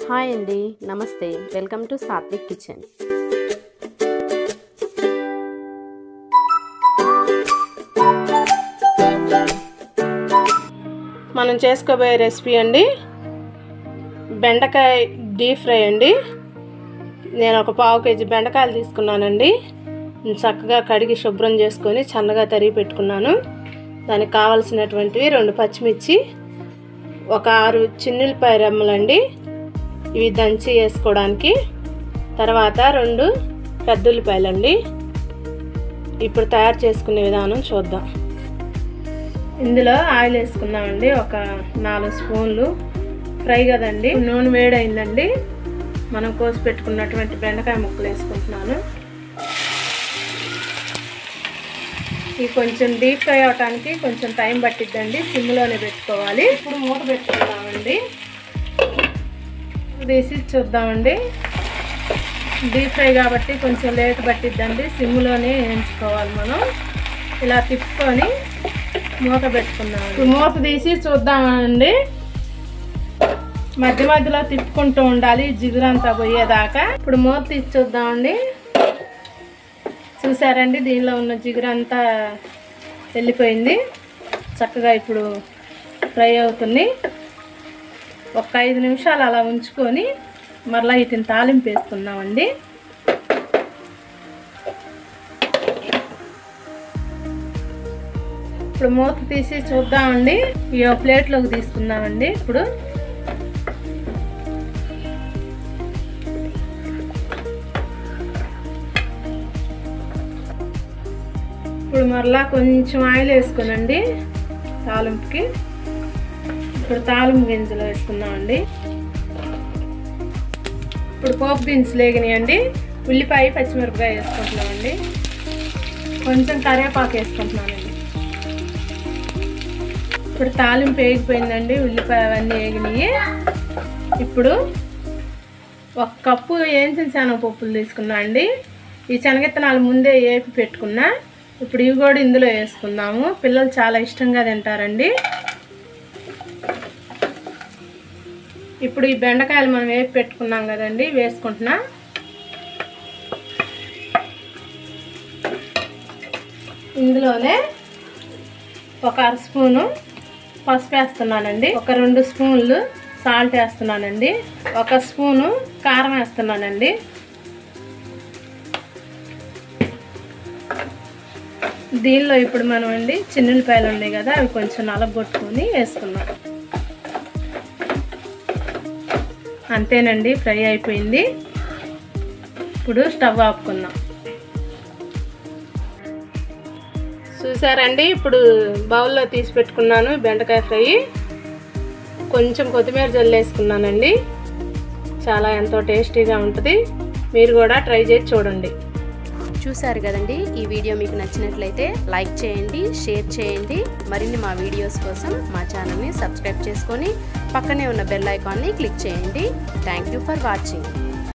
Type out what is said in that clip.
hi అండి నమస్తే welcome to Satvik kitchen మనం చేసుకోబోయే రెసిపీ అండి బెండకాయ డీప్ ఫ్రై అండి నేను ఒక పావు కేజీ బెండకాయలు తీసుకున్నానండి చక్కగా కడిగి శుభ్రం చేసుకొని చల్లగా తరిగి పెట్టుకున్నాను దానికి కావలసినటువంటివి రెండు పచ్చిమిర్చి ఒక ఆరు చిన్నులపాయ రెమ్మలండి ఇవి దంచి వేసుకోవడానికి తర్వాత రెండు పెద్ద ఉల్లిపాయలండి ఇప్పుడు తయారు చేసుకునే విధానం చూద్దాం ఇందులో ఆయిల్ వేసుకుందామండి ఒక నాలుగు స్పూన్లు ఫ్రై కదండి నూనె వేడైందండి మనం కోసి పెట్టుకున్నటువంటి బెండకాయ ముక్కలు వేసుకుంటున్నాను ఇవి కొంచెం డీప్ ఫ్రై అవడానికి కొంచెం టైం పట్టిద్దండి సిమ్లోనే పెట్టుకోవాలి ఇప్పుడు మూత పెట్టుకుందామండి తీసి చూద్దామండి డీప్ ఫ్రై కాబట్టి కొంచెం లేట్ పట్టిద్దండి సిమ్లోనే వేయించుకోవాలి మనం ఇలా తిప్పుకొని మూత పెట్టుకుందాం ఇప్పుడు మూత తీసి చూద్దామండి మధ్య మధ్యలో తిప్పుకుంటూ ఉండాలి జిగురంతా పోయేదాకా ఇప్పుడు మూత తీసి చూద్దామండి చూసారండి దీనిలో ఉన్న జిగురంతా వెళ్ళిపోయింది చక్కగా ఇప్పుడు ఫ్రై అవుతుంది ఒక ఐదు నిమిషాలు అలా ఉంచుకొని మరలా వీటిని తాలింపు వేసుకుందామండి ఇప్పుడు మూత తీసి చూద్దామండి ఈ ప్లేట్లోకి తీసుకుందామండి ఇప్పుడు ఇప్పుడు మరలా కొంచెం ఆయిల్ వేసుకోనండి తాలింపుకి ఇప్పుడు తాలింపు గింజలు వేసుకుందామండి ఇప్పుడు పోపు దినుసులు వేగినాయండి ఉల్లిపాయ పచ్చిమిరపకాయ వేసుకుంటున్నామండి కొంచెం కరివేపాకు వేసుకుంటున్నానండి ఇప్పుడు తాలింపు వేగిపోయిందండి ఉల్లిపాయ అవన్నీ వేగినాయి ఇప్పుడు ఒక కప్పు వేయించిన శనగపప్పులు తీసుకున్నా అండి ఈ శనగిత్తనాలు ముందే వేపి పెట్టుకున్నా ఇప్పుడు ఇవి కూడా ఇందులో వేసుకుందాము పిల్లలు చాలా ఇష్టంగా తింటారండి ఇప్పుడు ఈ బెండకాయలు మనం వేపి పెట్టుకున్నాం కదండి వేసుకుంటున్నా ఇందులోనే ఒక అర స్పూను పసుపు వేస్తున్నానండి ఒక రెండు స్పూన్లు సాల్ట్ వేస్తున్నానండి ఒక స్పూను కారం వేస్తున్నానండి దీనిలో ఇప్పుడు మనం అండి చిన్నులపాయలు ఉన్నాయి కదా అవి కొంచెం నలగొట్టుకొని వేసుకున్నాం అంతేనండి ఫ్రై అయిపోయింది ఇప్పుడు స్టవ్ ఆపుకుందాం చూసారండి ఇప్పుడు బౌల్లో తీసి పెట్టుకున్నాను బెండకాయ ఫ్రై కొంచెం కొత్తిమీర జల్లేసుకున్నానండి చాలా ఎంతో టేస్టీగా ఉంటుంది మీరు కూడా ట్రై చేసి చూడండి చూశారు కదండి ఈ వీడియో మీకు నచ్చినట్లయితే లైక్ చేయండి షేర్ చేయండి మరిన్ని మా వీడియోస్ కోసం మా ఛానల్ని సబ్స్క్రైబ్ చేసుకొని పక్కనే ఉన్న బెల్ ఐకాన్ని క్లిక్ చేయండి థ్యాంక్ యూ ఫర్ వాచింగ్